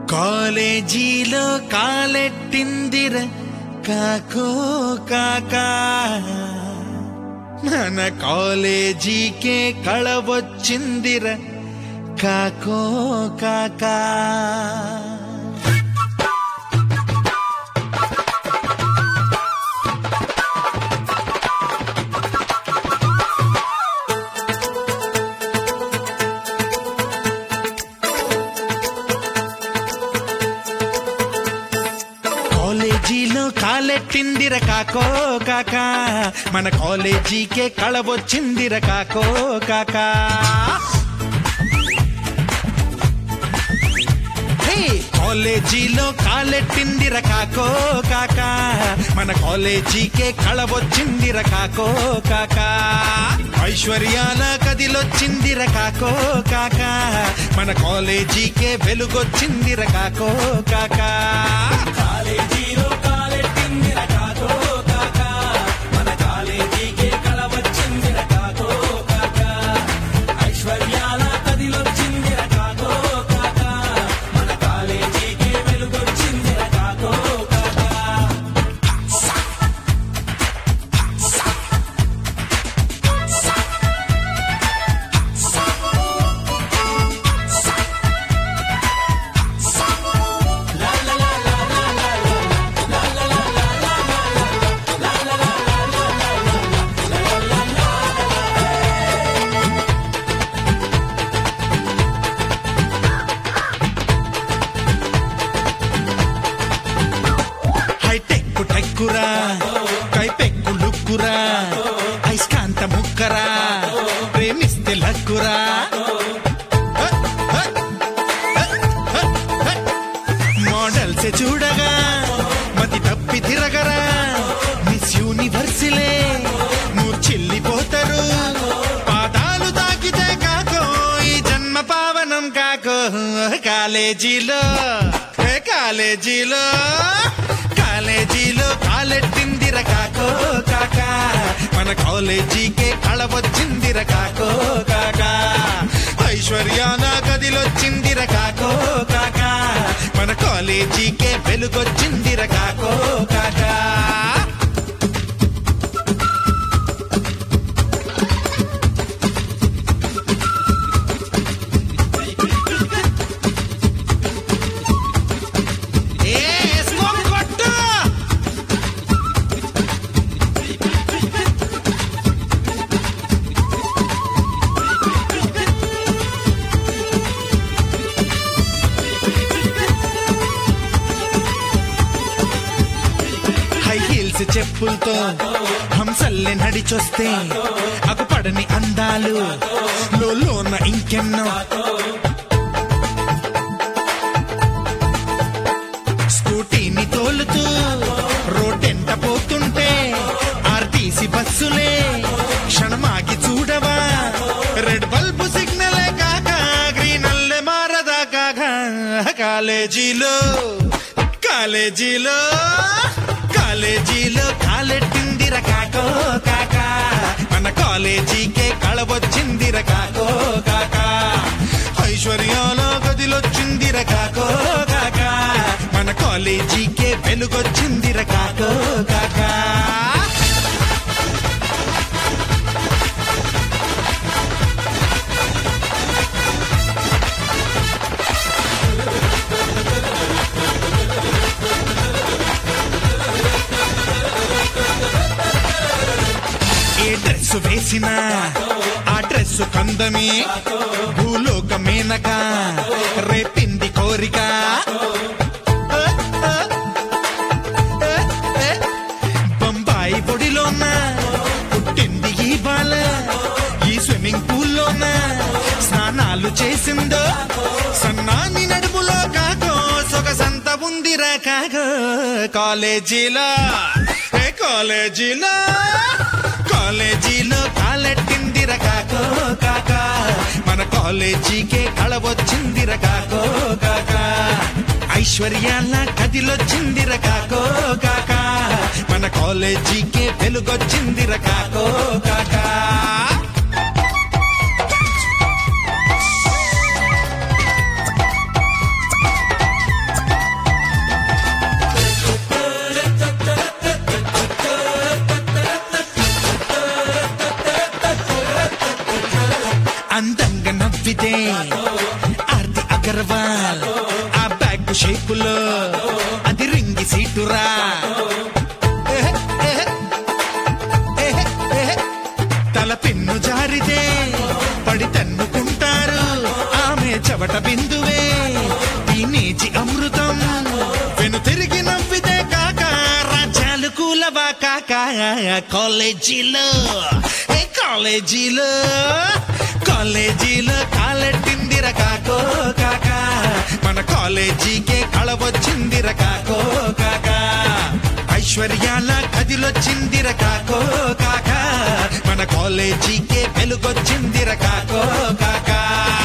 కాలేజీలో కాలెట్టిందిర కాకో కాకా మన కాలేజీకే కళవచ్చిందిర కాకో కాకా కాలేజీలో కాలెట్టిందిర కాకో కాకా మన కాలేజీకే కళవచ్చిందిర కాకో కాకా హే! కాలేజీలో కాలెట్టిందిర కాకో కాకా మన కాలేజీకే కళవచ్చిందిర కాకో కాకా ఐశ్వర్యాల కదిలొచ్చిందిర కాకో కాకా మన కాలేజీకే వెలుగొచ్చిందిర కాకో కాకా కాలేజీలో కాలెట్టిందిర కాకో కాకా మన కాలేజీకే కళ వచ్చిందిర కాకో కాకా ఐశ్వర్యాల కదిలొచ్చిందిర కాకో కాకా మన కాలేజీకే వెలుగొచ్చిందిర కాకో కాకా హైటెక్ టెక్కురా కైపెక్కు లుక్కురా ఐస్కాంత ముక్కరా ప్రేమిస్తే లక్కురా మోడల్స్ చూడగా మతి తప్పి తిరగరా మిస్ యూనివర్సిలే మూర్చిల్లిపోతారు పాదాలు తాకితే కాకో ఈ జన్మ పావనం కాకో కాలేజీలో ఏ కాలేజీలో కాలేజీలో కాలెట్టిందిర కాకో కాకా మన కాలేజీకే కళ వచ్చిందిర కాకో కాకా ఐశ్వర్యాన గదిలొచ్చిందిర కాకో కాకా మన కాలేజీకే వెలుగొచ్చిందిర కాకో కాకా ఏ స్మోక్ కొట్టు హై హీల్స్ చెప్పులతో హంసల్లే నడిచొస్తే అగుపడని అందాలు లోన ఇంకెన్నో స్కూటీని తోలుతూ రోడ్డెంట పోతుంటే ఆర్టీసీ బస్సులే క్షణమాగి చూడవా రెడ్ బల్బు సిగ్నలే కాక గ్రీన్ అల్లె మారదా కాక కాలేజీలో కాలేజీలో కాలేజీలో కాలెట్టిందిర కాకో కాకా మన కాలేజీకే కళవచ్చిందిర కాకో కాకా ఐశ్వర్యాల గదిలొచ్చిందిర కాకో కాకా మన కాలేజీకే వెలుగొచ్చిందిర కాకో కాకా ఏ డ్రెస్ వేసినా ఆ డ్రెస్ కందమే భూలోక మేనక రేపింది కోరిక బొంబాయి పొడిలోన పుట్టింది ఈ బాల ఈ స్విమ్మింగ్ పూల్లోన స్నానాలు చేసిందో సన్నాని నడుములో కాకో సొగసంత ఉందిరా కాకో కాలేజీలో ఏ కాలేజీలో కాలేజీలో కాలెట్టిందిర కాకో కాకా మన కాలేజీకే కళ వచ్చిందిర కాకో కాకా ఐశ్వర్యాల కదిలొచ్చిందిర కాకో కాకా మన కాలేజీకే వెలుగొచ్చిందిర కాకో కాకా ఆర్తి అగర్వాల్ ఆ బ్యాగ్ షేపులో అది రింగి సీటురా ఎహె, ఎహె, ఎహె, ఎహె. తల పిన్ను జారితే పడి తన్నుకుంటారు ఆమె చెవట బిందువే టీనేజీ అమృతం వెను తిరిగి నవ్వితే కాక రాజ్యాలు కూలవా కాక కాలేజీలో ఏ కాలేజీలో కాలేజీలో కాలెట్టిందిర కాకో కాక మన కాలేజీకే కళ వచ్చిందిర కాకో కాక ఐశ్వర్యాల కదిలొచ్చిందిర కాకో కాక మన కాలేజీకే వెలుగొచ్చిందిర కాకో కాక